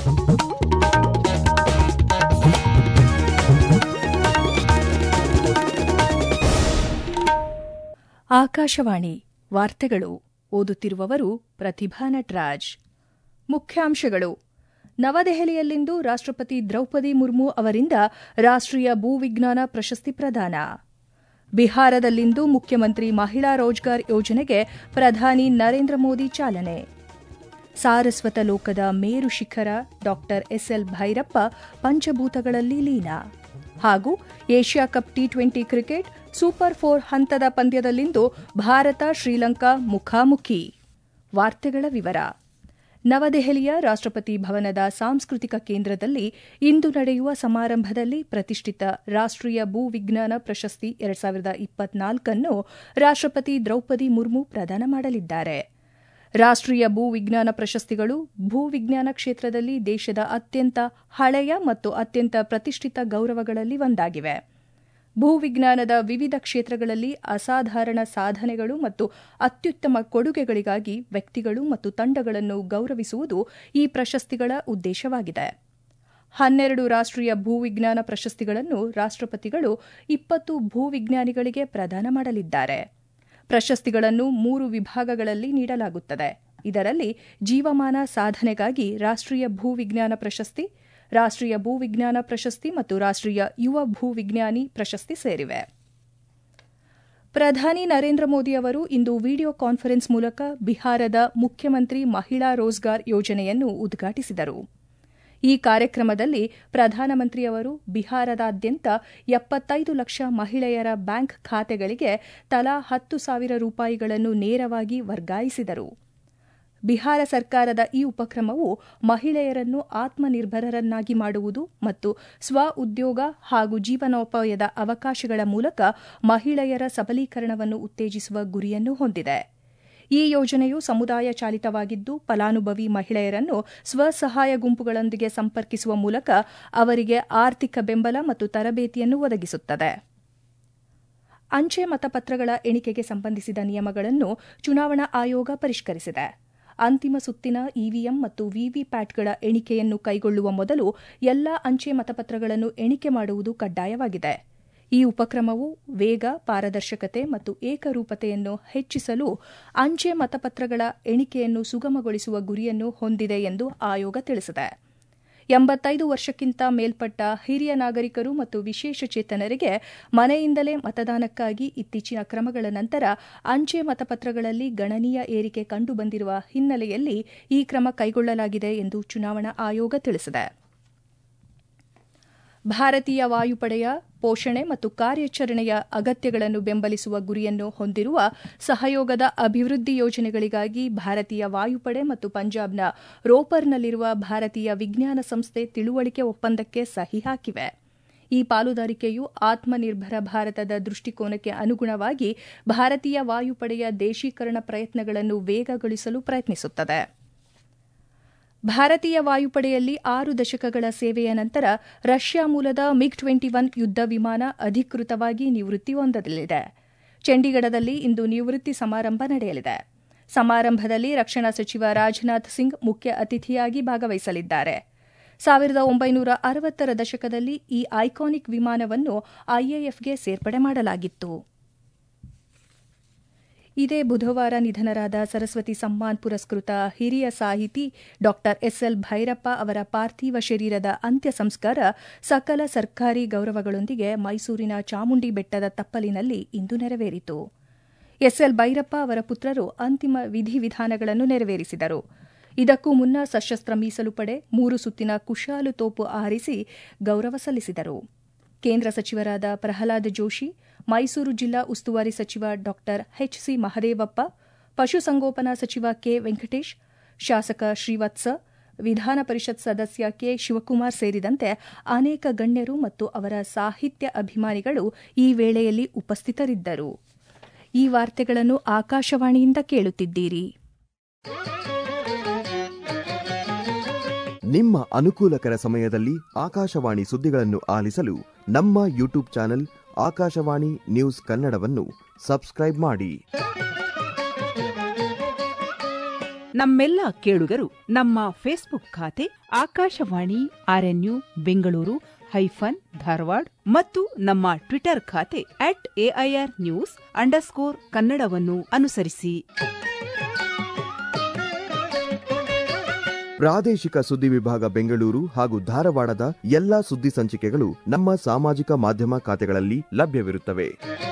ಆಕಾಶವಾಣಿ ವಾರ್ತೆಗಳು ಓದುತ್ತಿರುವವರು ಪ್ರತಿಭಾ ನಟರಾಜ್ ಮುಖ್ಯಾಂಶಗಳು ನವದೆಹಲಿಯಲ್ಲಿಂದು ರಾಷ್ಟ್ರಪತಿ ದ್ರೌಪದಿ ಮುರ್ಮು ಅವರಿಂದ ರಾಷ್ಟ್ರೀಯ ಭೂವಿಜ್ಞಾನ ಪ್ರಶಸ್ತಿ ಪ್ರದಾನ ಬಿಹಾರದಲ್ಲಿಂದು ಮುಖ್ಯಮಂತ್ರಿ ಮಹಿಳಾ ರೋಜ್ಗಾರ್ ಯೋಜನೆಗೆ ಪ್ರಧಾನಿ ನರೇಂದ್ರ ಮೋದಿ ಚಾಲನೆ ಸಾರಸ್ವತ ಲೋಕದ ಮೇರು ಶಿಖರ ಡಾ ಎಸ್ಎಲ್ ಭೈರಪ್ಪ ಪಂಚಭೂತಗಳಲ್ಲಿ ಲೀನ ಹಾಗೂ Asia cup T twenty cricket super four ಹಂತದ ಪಂದ್ಯದಲ್ಲಿಂದು ಭಾರತ ಶ್ರೀಲಂಕಾ ಮುಖಾಮುಖಿ ವಾರ್ತೆಗಳ ವಿವರ ನವದೆಹಲಿಯ ರಾಷ್ಟ್ರಪತಿ ಭವನದ ಸಾಂಸ್ಕೃತಿಕ ಕೇಂದ್ರದಲ್ಲಿ ಇಂದು ನಡೆಯುವ ಸಮಾರಂಭದಲ್ಲಿ ಪ್ರತಿಷ್ಠಿತ ರಾಷ್ಟ್ರೀಯ ಭೂವಿಜ್ಞಾನ ಪ್ರಶಸ್ತಿ ಎರಡ್ ಸಾವಿರದ ಇಪ್ಪತ್ನಾಲ್ಕನ್ನು ರಾಷ್ಟ್ರಪತಿ ದ್ರೌಪದಿ ಮುರ್ಮು ಪ್ರದಾನ ಮಾಡಲಿದ್ದಾರೆ ರಾಷ್ಟ್ರೀಯ ಭೂವಿಜ್ಞಾನ ಪ್ರಶಸ್ತಿಗಳು ಭೂವಿಜ್ಞಾನ ಕ್ಷೇತ್ರದಲ್ಲಿ ದೇಶದ ಅತ್ಯಂತ ಹಳೆಯ ಮತ್ತು ಅತ್ಯಂತ ಪ್ರತಿಷ್ಠಿತ ಗೌರವಗಳಲ್ಲಿ ಒಂದಾಗಿವೆ ಭೂವಿಜ್ಞಾನದ ವಿವಿಧ ಕ್ಷೇತ್ರಗಳಲ್ಲಿ ಅಸಾಧಾರಣ ಸಾಧನೆಗಳು ಮತ್ತು ಅತ್ಯುತ್ತಮ ಕೊಡುಗೆಗಳಿಗಾಗಿ ವ್ಯಕ್ತಿಗಳು ಮತ್ತು ತಂಡಗಳನ್ನು ಗೌರವಿಸುವುದು ಈ ಪ್ರಶಸ್ತಿಗಳ ಉದ್ದೇಶವಾಗಿದೆ ಹನ್ನೆರಡು ರಾಷ್ಟ್ರೀಯ ಭೂವಿಜ್ಞಾನ ಪ್ರಶಸ್ತಿಗಳನ್ನು ರಾಷ್ಟ್ರಪತಿಗಳು ಇಪ್ಪತ್ತು ಭೂವಿಜ್ಞಾನಿಗಳಿಗೆ ಪ್ರದಾನ ಮಾಡಲಿದ್ದಾರೆ ಪ್ರಶಸ್ತಿಗಳನ್ನು ಮೂರು ವಿಭಾಗಗಳಲ್ಲಿ ನೀಡಲಾಗುತ್ತದೆ ಇದರಲ್ಲಿ ಜೀವಮಾನ ಸಾಧನೆಗಾಗಿ ರಾಷ್ಟ್ರೀಯ ಭೂವಿಜ್ಞಾನ ಪ್ರಶಸ್ತಿ ರಾಷ್ಟ್ರೀಯ ಭೂವಿಜ್ಞಾನ ಪ್ರಶಸ್ತಿ ಮತ್ತು ರಾಷ್ಟ್ರೀಯ ಯುವ ಭೂವಿಜ್ಞಾನಿ ಪ್ರಶಸ್ತಿ ಸೇರಿವೆ ಪ್ರಧಾನಿ ನರೇಂದ್ರ ಮೋದಿ ಅವರು ಇಂದು ವಿಡಿಯೋ ಕಾನ್ಫರೆನ್ಸ್ ಮೂಲಕ ಬಿಹಾರದ ಮುಖ್ಯಮಂತ್ರಿ ಮಹಿಳಾ ರೋಜ್ಗಾರ್ ಯೋಜನೆಯನ್ನು ಉದ್ಘಾಟಿಸಿದರು ಈ ಕಾರ್ಯಕ್ರಮದಲ್ಲಿ ಪ್ರಧಾನಮಂತ್ರಿಯವರು ಬಿಹಾರದಾದ್ಯಂತ ಎಪ್ಪತ್ತೈದು ಲಕ್ಷ ಮಹಿಳೆಯರ ಬ್ಯಾಂಕ್ ಖಾತೆಗಳಿಗೆ ತಲಾ ಹತ್ತು ಸಾವಿರ ರೂಪಾಯಿಗಳನ್ನು ನೇರವಾಗಿ ವರ್ಗಾಯಿಸಿದರು ಬಿಹಾರ ಸರ್ಕಾರದ ಈ ಉಪಕ್ರಮವು ಮಹಿಳೆಯರನ್ನು ಆತ್ಮನಿರ್ಭರರನ್ನಾಗಿ ಮಾಡುವುದು ಮತ್ತು ಸ್ವ ಉದ್ಯೋಗ ಹಾಗೂ ಜೀವನೋಪಾಯದ ಅವಕಾಶಗಳ ಮೂಲಕ ಮಹಿಳೆಯರ ಸಬಲೀಕರಣವನ್ನು ಉತ್ತೇಜಿಸುವ ಗುರಿಯನ್ನು ಹೊಂದಿದೆ ಈ ಯೋಜನೆಯು ಸಮುದಾಯ ಚಾಲಿತವಾಗಿದ್ದು ಫಲಾನುಭವಿ ಮಹಿಳೆಯರನ್ನು ಸ್ವಸಹಾಯ ಗುಂಪುಗಳೊಂದಿಗೆ ಸಂಪರ್ಕಿಸುವ ಮೂಲಕ ಅವರಿಗೆ ಆರ್ಥಿಕ ಬೆಂಬಲ ಮತ್ತು ತರಬೇತಿಯನ್ನು ಒದಗಿಸುತ್ತದೆ ಅಂಚೆ ಮತಪತ್ರಗಳ ಎಣಿಕೆಗೆ ಸಂಬಂಧಿಸಿದ ನಿಯಮಗಳನ್ನು ಚುನಾವಣಾ ಆಯೋಗ ಪರಿಷ್ಕರಿಸಿದೆ ಅಂತಿಮ ಸುತ್ತಿನ ಇವಿಎಂ ಮತ್ತು ವಿವಿಪ್ಯಾಟ್ಗಳ ಎಣಿಕೆಯನ್ನು ಕೈಗೊಳ್ಳುವ ಮೊದಲು ಎಲ್ಲಾ ಅಂಚೆ ಮತಪತ್ರಗಳನ್ನು ಎಣಿಕೆ ಮಾಡುವುದು ಕಡ್ಡಾಯವಾಗಿದೆ ಈ ಉಪಕ್ರಮವು ವೇಗ ಪಾರದರ್ಶಕತೆ ಮತ್ತು ಏಕರೂಪತೆಯನ್ನು ಹೆಚ್ಚಿಸಲು ಅಂಚೆ ಮತಪತ್ರಗಳ ಎಣಿಕೆಯನ್ನು ಸುಗಮಗೊಳಿಸುವ ಗುರಿಯನ್ನು ಹೊಂದಿದೆ ಎಂದು ಆಯೋಗ ತಿಳಿಸಿದೆ ಎಂಬತ್ತೈದು ವರ್ಷಕ್ಕಿಂತ ಮೇಲ್ಪಟ್ಟ ಹಿರಿಯ ನಾಗರಿಕರು ಮತ್ತು ವಿಶೇಷಚೇತನರಿಗೆ ಮನೆಯಿಂದಲೇ ಮತದಾನಕ್ಕಾಗಿ ಇತ್ತೀಚಿನ ಕ್ರಮಗಳ ನಂತರ ಅಂಚೆ ಮತಪತ್ರಗಳಲ್ಲಿ ಗಣನೀಯ ಏರಿಕೆ ಕಂಡುಬಂದಿರುವ ಹಿನ್ನೆಲೆಯಲ್ಲಿ ಈ ಕ್ರಮ ಕೈಗೊಳ್ಳಲಾಗಿದೆ ಎಂದು ಚುನಾವಣಾ ಆಯೋಗ ತಿಳಿಸಿದೆ ಭಾರತೀಯ ವಾಯುಪಡೆಯ ಪೋಷಣೆ ಮತ್ತು ಕಾರ್ಯಾಚರಣೆಯ ಅಗತ್ಯಗಳನ್ನು ಬೆಂಬಲಿಸುವ ಗುರಿಯನ್ನು ಹೊಂದಿರುವ ಸಹಯೋಗದ ಅಭಿವೃದ್ಧಿ ಯೋಜನೆಗಳಿಗಾಗಿ ಭಾರತೀಯ ವಾಯುಪಡೆ ಮತ್ತು ಪಂಜಾಬ್ನ ರೋಪರ್ನಲ್ಲಿರುವ ಭಾರತೀಯ ವಿಜ್ಞಾನ ಸಂಸ್ಥೆ ತಿಳುವಳಿಕೆ ಒಪ್ಪಂದಕ್ಕೆ ಸಹಿ ಹಾಕಿವೆ ಈ ಪಾಲುದಾರಿಕೆಯು ಆತ್ಮನಿರ್ಭರ ಭಾರತದ ದೃಷ್ಟಿಕೋನಕ್ಕೆ ಅನುಗುಣವಾಗಿ ಭಾರತೀಯ ವಾಯುಪಡೆಯ ದೇಶೀಕರಣ ಪ್ರಯತ್ನಗಳನ್ನು ವೇಗಗೊಳಿಸಲು ಪ್ರಯತ್ನಿಸುತ್ತದೆ ಭಾರತೀಯ ವಾಯುಪಡೆಯಲ್ಲಿ ಆರು ದಶಕಗಳ ಸೇವೆಯ ನಂತರ ರಷ್ಯಾ ಮೂಲದ ಮಿಗ್ ಟ್ವೆಂಟಿ ಒನ್ ಯುದ್ದ ವಿಮಾನ ಅಧಿಕೃತವಾಗಿ ನಿವೃತ್ತಿ ಹೊಂದಲಿದೆ ಚಂಡೀಗಢದಲ್ಲಿ ಇಂದು ನಿವೃತ್ತಿ ಸಮಾರಂಭ ನಡೆಯಲಿದೆ ಸಮಾರಂಭದಲ್ಲಿ ರಕ್ಷಣಾ ಸಚಿವ ರಾಜನಾಥ್ ಸಿಂಗ್ ಮುಖ್ಯ ಅತಿಥಿಯಾಗಿ ಭಾಗವಹಿಸಲಿದ್ದಾರೆ ಸಾವಿರದ ಒಂಬೈನೂರ ಅರವತ್ತರ ದಶಕದಲ್ಲಿ ಈ ಐಕಾನಿಕ್ ವಿಮಾನವನ್ನು ಐಎಎಫ್ಗೆ ಸೇರ್ಪಡೆ ಮಾಡಲಾಗಿತ್ತು ಇದೇ ಬುಧವಾರ ನಿಧನರಾದ ಸರಸ್ವತಿ ಸಮ್ಮಾನ್ ಪುರಸ್ಕೃತ ಹಿರಿಯ ಸಾಹಿತಿ ಡಾ ಎಸ್ಎಲ್ ಭೈರಪ್ಪ ಅವರ ಪಾರ್ಥಿವ ಶರೀರದ ಅಂತ್ಯ ಸಂಸ್ಕಾರ ಸಕಲ ಸರ್ಕಾರಿ ಗೌರವಗಳೊಂದಿಗೆ ಮೈಸೂರಿನ ಚಾಮುಂಡಿ ಬೆಟ್ಟದ ತಪ್ಪಲಿನಲ್ಲಿ ಇಂದು ನೆರವೇರಿತು ಎಸ್ಎಲ್ ಭೈರಪ್ಪ ಅವರ ಪುತ್ರರು ಅಂತಿಮ ವಿಧಿವಿಧಾನಗಳನ್ನು ನೆರವೇರಿಸಿದರು ಇದಕ್ಕೂ ಮುನ್ನ ಸಶಸ್ತ್ರ ಮೀಸಲು ಪಡೆ ಮೂರು ಸುತ್ತಿನ ಕುಶಾಲು ತೋಪು ಆರಿಸಿ ಗೌರವ ಸಲ್ಲಿಸಿದರು ಕೇಂದ್ರ ಸಚಿವರಾದ ಪ್ರಹ್ಲಾದ್ ಜೋಶಿ ಮೈಸೂರು ಜಿಲ್ಲಾ ಉಸ್ತುವಾರಿ ಸಚಿವ ಡಾ ಎಚ್ಸಿ ಮಹದೇವಪ್ಪ ಪಶುಸಂಗೋಪನಾ ಸಚಿವ ಕೆ ವೆಂಕಟೇಶ್ ಶಾಸಕ ಶ್ರೀವತ್ಸ ವಿಧಾನ ಪರಿಷತ್ ಸದಸ್ಯ ಕೆ ಶಿವಕುಮಾರ್ ಸೇರಿದಂತೆ ಅನೇಕ ಗಣ್ಯರು ಮತ್ತು ಅವರ ಸಾಹಿತ್ಯ ಅಭಿಮಾನಿಗಳು ಈ ವೇಳೆಯಲ್ಲಿ ಉಪಸ್ಥಿತರಿದ್ದರು ಈ ವಾರ್ತೆಗಳನ್ನು ಆಕಾಶವಾಣಿಯಿಂದ ಕೇಳುತ್ತಿದ್ದೀರಿ ನಿಮ್ಮ ಅನುಕೂಲಕರ ಸಮಯದಲ್ಲಿ ಆಕಾಶವಾಣಿ ಸುದ್ದಿಗಳನ್ನು ಆಲಿಸಲು ನಮ್ಮ ಯೂಟ್ಯೂಬ್ ಚಾನೆಲ್ ಆಕಾಶವಾಣಿ ನ್ಯೂಸ್ ಕನ್ನಡವನ್ನು ಸಬ್ಸ್ಕ್ರೈಬ್ ಮಾಡಿ ನಮ್ಮೆಲ್ಲ ಕೇಳುಗರು ನಮ್ಮ ಫೇಸ್ಬುಕ್ ಖಾತೆ ಆಕಾಶವಾಣಿ ಆರ್ಎನ್ಯು ಬೆಂಗಳೂರು ಹೈಫನ್ ಧಾರವಾಡ ಮತ್ತು ನಮ್ಮ ಟ್ವಿಟರ್ ಖಾತೆ ಅಟ್ ಎಐಆರ್ ನ್ಯೂಸ್ ಅಂಡರ್ಸ್ಕೋರ್ ಕನ್ನಡವನ್ನು ಅನುಸರಿಸಿ ಪ್ರಾದೇಶಿಕ ಸುದ್ದಿ ವಿಭಾಗ ಬೆಂಗಳೂರು ಹಾಗೂ ಧಾರವಾಡದ ಎಲ್ಲಾ ಸುದ್ದಿ ಸಂಚಿಕೆಗಳು ನಮ್ಮ ಸಾಮಾಜಿಕ ಮಾಧ್ಯಮ ಖಾತೆಗಳಲ್ಲಿ ಲಭ್ಯವಿರುತ್ತವೆ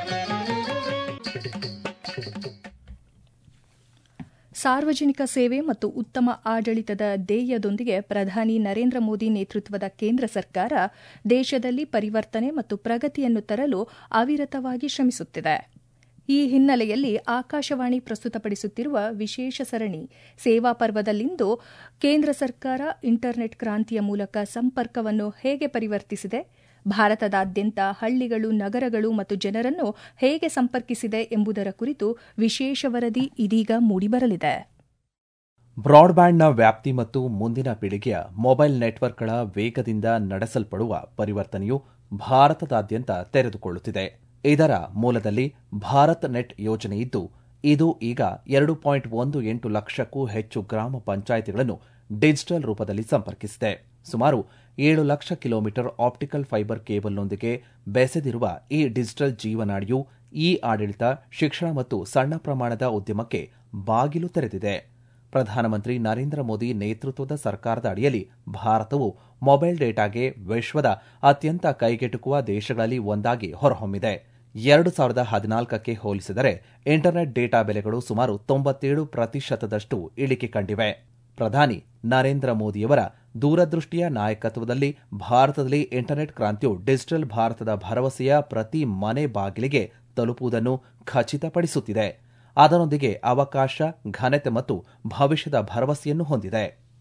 ಸಾರ್ವಜನಿಕ ಸೇವೆ ಮತ್ತು ಉತ್ತಮ ಆಡಳಿತದ ಧ್ಯೇಯದೊಂದಿಗೆ ಪ್ರಧಾನಿ ನರೇಂದ್ರ ಮೋದಿ ನೇತೃತ್ವದ ಕೇಂದ್ರ ಸರ್ಕಾರ ದೇಶದಲ್ಲಿ ಪರಿವರ್ತನೆ ಮತ್ತು ಪ್ರಗತಿಯನ್ನು ತರಲು ಅವಿರತವಾಗಿ ಶ್ರಮಿಸುತ್ತಿದೆ ಈ ಹಿನ್ನೆಲೆಯಲ್ಲಿ ಆಕಾಶವಾಣಿ ಪ್ರಸ್ತುತಪಡಿಸುತ್ತಿರುವ ವಿಶೇಷ ಸರಣಿ ಸೇವಾ ಪರ್ವದಲ್ಲಿಂದು ಕೇಂದ್ರ ಸರ್ಕಾರ ಇಂಟರ್ನೆಟ್ ಕ್ರಾಂತಿಯ ಮೂಲಕ ಸಂಪರ್ಕವನ್ನು ಹೇಗೆ ಪರಿವರ್ತಿಸಿದೆ ಭಾರತದಾದ್ಯಂತ ಹಳ್ಳಿಗಳು ನಗರಗಳು ಮತ್ತು ಜನರನ್ನು ಹೇಗೆ ಸಂಪರ್ಕಿಸಿದೆ ಎಂಬುದರ ಕುರಿತು ವಿಶೇಷ ವರದಿ ಇದೀಗ ಮೂಡಿಬರಲಿದೆ ಬ್ರಾಡ್ಬ್ಯಾಂಡ್ನ ವ್ಯಾಪ್ತಿ ಮತ್ತು ಮುಂದಿನ ಪೀಳಿಗೆಯ ಮೊಬೈಲ್ ನೆಟ್ವರ್ಕ್ಗಳ ವೇಗದಿಂದ ನಡೆಸಲ್ಪಡುವ ಪರಿವರ್ತನೆಯು ಭಾರತದಾದ್ಯಂತ ತೆರೆದುಕೊಳ್ಳುತ್ತಿದೆ ಇದರ ಮೂಲದಲ್ಲಿ ಭಾರತ್ ನೆಟ್ ಯೋಜನೆಯಿದ್ದು ಇದು ಈಗ ಎರಡು ಪಾಯಿಂಟ್ ಒಂದು ಎಂಟು ಲಕ್ಷಕ್ಕೂ ಹೆಚ್ಚು ಗ್ರಾಮ ಪಂಚಾಯಿತಿಗಳನ್ನು ಡಿಜಿಟಲ್ ರೂಪದಲ್ಲಿ ಸಂಪರ್ಕಿಸಿದೆ ಸುಮಾರು ಏಳು ಲಕ್ಷ ಕಿಲೋಮೀಟರ್ ಆಪ್ಟಿಕಲ್ ಫೈಬರ್ ಕೇಬಲ್ನೊಂದಿಗೆ ಬೆಸೆದಿರುವ ಈ ಡಿಜಿಟಲ್ ಜೀವನಾಡಿಯು ಇ ಆಡಳಿತ ಶಿಕ್ಷಣ ಮತ್ತು ಸಣ್ಣ ಪ್ರಮಾಣದ ಉದ್ಯಮಕ್ಕೆ ಬಾಗಿಲು ತೆರೆದಿದೆ ಪ್ರಧಾನಮಂತ್ರಿ ನರೇಂದ್ರ ಮೋದಿ ನೇತೃತ್ವದ ಸರ್ಕಾರದ ಅಡಿಯಲ್ಲಿ ಭಾರತವು ಮೊಬೈಲ್ ಡೇಟಾಗೆ ವಿಶ್ವದ ಅತ್ಯಂತ ಕೈಗೆಟುಕುವ ದೇಶಗಳಲ್ಲಿ ಒಂದಾಗಿ ಹೊರಹೊಮ್ಮಿದೆ ಎರಡು ಸಾವಿರದ ಹದಿನಾಲ್ಕಕ್ಕೆ ಹೋಲಿಸಿದರೆ ಇಂಟರ್ನೆಟ್ ಡೇಟಾ ಬೆಲೆಗಳು ಸುಮಾರು ತೊಂಬತ್ತೇಳು ಪ್ರತಿಶತದಷ್ಟು ಇಳಿಕೆ ಕಂಡಿವೆ ಪ್ರಧಾನಿ ನರೇಂದ್ರ ಮೋದಿಯವರ ದೂರದೃಷ್ಟಿಯ ನಾಯಕತ್ವದಲ್ಲಿ ಭಾರತದಲ್ಲಿ ಇಂಟರ್ನೆಟ್ ಕ್ರಾಂತಿಯು ಡಿಜಿಟಲ್ ಭಾರತದ ಭರವಸೆಯ ಪ್ರತಿ ಮನೆ ಬಾಗಿಲಿಗೆ ತಲುಪುವುದನ್ನು ಖಚಿತಪಡಿಸುತ್ತಿದೆ ಅದರೊಂದಿಗೆ ಅವಕಾಶ ಘನತೆ ಮತ್ತು ಭವಿಷ್ಯದ ಭರವಸೆಯನ್ನು ಹೊಂದಿದೆ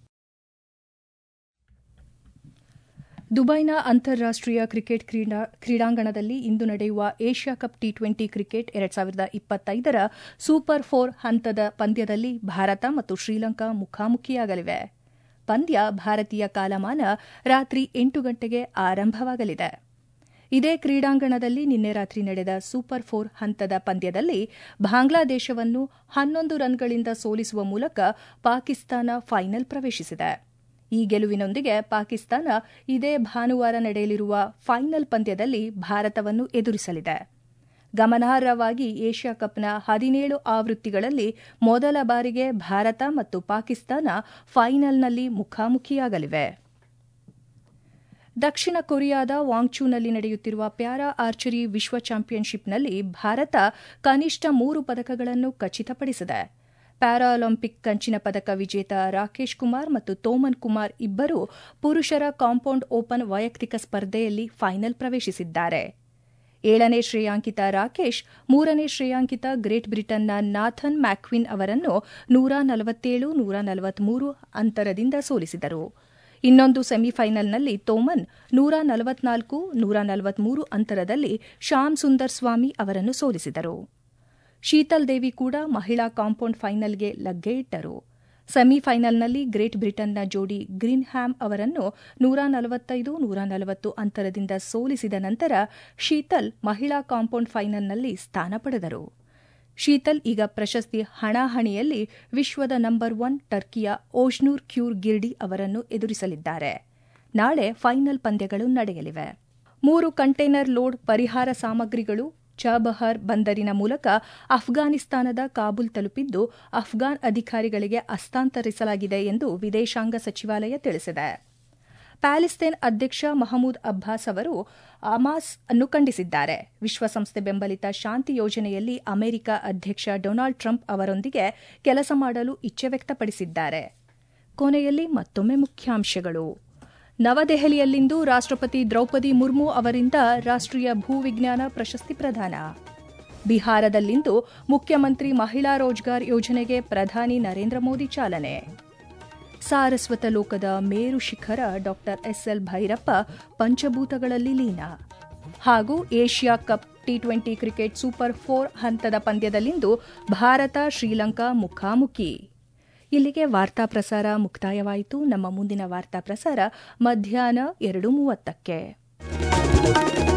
ದುಬೈನ ಅಂತಾರಾಷ್ಟೀಯ ಕ್ರಿಕೆಟ್ ಕ್ರೀಡಾಂಗಣದಲ್ಲಿ ಇಂದು ನಡೆಯುವ Asia cup T twenty cricket ಎರಡ್ ಸಾವಿರದ ಇಪ್ಪತ್ತೈದರ ಸೂಪರ್ ಫೋರ್ ಹಂತದ ಪಂದ್ಯದಲ್ಲಿ ಭಾರತ ಮತ್ತು ಶ್ರೀಲಂಕಾ ಮುಖಾಮುಖಿಯಾಗಲಿವೆ ಪಂದ್ಯ ಭಾರತೀಯ ಕಾಲಮಾನ ರಾತ್ರಿ ಎಂಟು ಗಂಟೆಗೆ ಆರಂಭವಾಗಲಿದೆ ಇದೇ ಕ್ರೀಡಾಂಗಣದಲ್ಲಿ ನಿನ್ನೆ ರಾತ್ರಿ ನಡೆದ ಸೂಪರ್ ಫೋರ್ ಹಂತದ ಪಂದ್ಯದಲ್ಲಿ ಬಾಂಗ್ಲಾದೇಶವನ್ನು ಹನ್ನೊಂದು ರನ್ಗಳಿಂದ ಸೋಲಿಸುವ ಮೂಲಕ ಪಾಕಿಸ್ತಾನ ಫೈನಲ್ ಪ್ರವೇಶಿಸಿದೆ ಈ ಗೆಲುವಿನೊಂದಿಗೆ ಪಾಕಿಸ್ತಾನ ಇದೇ ಭಾನುವಾರ ನಡೆಯಲಿರುವ ಫೈನಲ್ ಪಂದ್ಯದಲ್ಲಿ ಭಾರತವನ್ನು ಎದುರಿಸಲಿದೆ ಗಮನಾರ್ಹವಾಗಿ ಏಷ್ಯಾ ಕಪ್ನ ಹದಿನೇಳು ಆವೃತ್ತಿಗಳಲ್ಲಿ ಮೊದಲ ಬಾರಿಗೆ ಭಾರತ ಮತ್ತು ಪಾಕಿಸ್ತಾನ ಫೈನಲ್ನಲ್ಲಿ ಮುಖಾಮುಖಿಯಾಗಲಿವೆ ದಕ್ಷಿಣ ಕೊರಿಯಾದ ವಾಂಗ್ಚೂನಲ್ಲಿ ನಡೆಯುತ್ತಿರುವ ಪ್ಯಾರಾ ಆರ್ಚರಿ ವಿಶ್ವ ಚಾಂಪಿಯನ್ಶಿಪ್ನಲ್ಲಿ ಭಾರತ ಕನಿಷ್ಠ ಮೂರು ಪದಕಗಳನ್ನು ಖಚಿತಪಡಿಸಿದೆ ಪ್ಯಾರಾಲಿಂಪಿಕ್ ಕಂಚಿನ ಪದಕ ವಿಜೇತ ರಾಕೇಶ್ ಕುಮಾರ್ ಮತ್ತು ತೋಮನ್ ಕುಮಾರ್ ಇಬ್ಬರು ಪುರುಷರ ಕಾಂಪೌಂಡ್ ಓಪನ್ ವೈಯಕ್ತಿಕ ಸ್ಪರ್ಧೆಯಲ್ಲಿ ಫೈನಲ್ ಪ್ರವೇಶಿಸಿದ್ದಾರೆ ಏಳನೇ ಶ್ರೇಯಾಂಕಿತ ರಾಕೇಶ್ ಮೂರನೇ ಶ್ರೇಯಾಂಕಿತ ಗ್ರೇಟ್ ಬ್ರಿಟನ್ನ ನಾಥನ್ ಮ್ಯಾಕ್ವಿನ್ ಅವರನ್ನು ನೂರ ನಲವತ್ತೇಳು ನೂರ ನಲವತ್ಮೂರು ಅಂತರದಿಂದ ಸೋಲಿಸಿದರು ಇನ್ನೊಂದು ಸೆಮಿಫೈನಲ್ನಲ್ಲಿ ತೋಮನ್ ನೂರ ನಲವತ್ನಾಲ್ಕು ನೂರ ನಲವತ್ಮೂರು ಅಂತರದಲ್ಲಿ ಶ್ಯಾಮ್ ಸುಂದರ್ ಸ್ವಾಮಿ ಅವರನ್ನು ಸೋಲಿಸಿದರು ಶೀತಲ್ ದೇವಿ ಕೂಡ ಮಹಿಳಾ ಕಾಂಪೌಂಡ್ ಫೈನಲ್ಗೆ ಲಗ್ಗೆ ಇಟ್ಟರು ಸೆಮಿಫೈನಲ್ನಲ್ಲಿ ಗ್ರೇಟ್ ಬ್ರಿಟನ್ನ ಜೋಡಿ ಗ್ರೀನ್ ಹ್ಯಾಮ್ ಅವರನ್ನು ನೂರ ನಲವತ್ತೈದು ನೂರ ನಲವತ್ತು ಅಂತರದಿಂದ ಸೋಲಿಸಿದ ನಂತರ ಶೀತಲ್ ಮಹಿಳಾ ಕಾಂಪೌಂಡ್ ಫೈನಲ್ನಲ್ಲಿ ಸ್ಥಾನ ಪಡೆದರು ಶೀತಲ್ ಈಗ ಪ್ರಶಸ್ತಿ ಹಣಾಹಣಿಯಲ್ಲಿ ವಿಶ್ವದ ನಂಬರ್ ಒನ್ ಟರ್ಕಿಯ ಓಜ್ನೂರ್ ಕ್ಯೂರ್ ಗಿರ್ಡಿ ಅವರನ್ನು ಎದುರಿಸಲಿದ್ದಾರೆ ನಾಳೆ ಫೈನಲ್ ಪಂದ್ಯಗಳು ನಡೆಯಲಿವೆ ಮೂರು ಕಂಟೈನರ್ ಲೋಡ್ ಪರಿಹಾರ ಸಾಮಗ್ರಿಗಳು ಚಾಬಹಾರ್ ಬಂದರಿನ ಮೂಲಕ ಅಫ್ಘಾನಿಸ್ತಾನದ ಕಾಬೂಲ್ ತಲುಪಿದ್ದು ಅಫ್ಘಾನ್ ಅಧಿಕಾರಿಗಳಿಗೆ ಹಸ್ತಾಂತರಿಸಲಾಗಿದೆ ಎಂದು ವಿದೇಶಾಂಗ ಸಚಿವಾಲಯ ತಿಳಿಸಿದೆ ಪ್ಯಾಲೆಸ್ತೇನ್ ಅಧ್ಯಕ್ಷ ಮಹಮೂದ್ ಅಬ್ಬಾಸ್ ಅವರು ಅಮಾಸ್ ಅನ್ನು ಖಂಡಿಸಿದ್ದಾರೆ ವಿಶ್ವಸಂಸ್ಥೆ ಬೆಂಬಲಿತ ಶಾಂತಿ ಯೋಜನೆಯಲ್ಲಿ ಅಮೆರಿಕ ಅಧ್ಯಕ್ಷ ಡೊನಾಲ್ಡ್ ಟ್ರಂಪ್ ಅವರೊಂದಿಗೆ ಕೆಲಸ ಮಾಡಲು ಇಚ್ಛೆ ವ್ಯಕ್ತಪಡಿಸಿದ್ದಾರೆ ಕೊನೆಯಲ್ಲಿ ಮತ್ತೊಮ್ಮೆ ಮುಖ್ಯಾಂಶಗಳು ನವದೆಹಲಿಯಲ್ಲಿಂದು ರಾಷ್ಟ್ರಪತಿ ದ್ರೌಪದಿ ಮುರ್ಮು ಅವರಿಂದ ರಾಷ್ಟ್ರೀಯ ಭೂವಿಜ್ಞಾನ ಪ್ರಶಸ್ತಿ ಪ್ರದಾನ ಬಿಹಾರದಲ್ಲಿಂದು ಮುಖ್ಯಮಂತ್ರಿ ಮಹಿಳಾ ರೋಜ್ಗಾರ್ ಯೋಜನೆಗೆ ಪ್ರಧಾನಿ ನರೇಂದ್ರ ಮೋದಿ ಚಾಲನೆ ಸಾರಸ್ವತ ಲೋಕದ ಮೇರು ಶಿಖರ ಡಾ ಎಸ್ಎಲ್ ಭೈರಪ್ಪ ಪಂಚಭೂತಗಳಲ್ಲಿ ಲೀನ ಹಾಗೂ Asia cup T twenty cricket super four ಹಂತದ ಪಂದ್ಯದಲ್ಲಿಂದು ಭಾರತ ಶ್ರೀಲಂಕಾ ಮುಖಾಮುಖಿ ಇಲ್ಲಿಗೆ ವಾರ್ತಾ ಪ್ರಸಾರ ಮುಕ್ತಾಯವಾಯಿತು ನಮ್ಮ ಮುಂದಿನ ವಾರ್ತಾ ಪ್ರಸಾರ ಮಧ್ಯಾಹ್ನ ಎರಡು ಮೂವತ್ತಕ್ಕೆ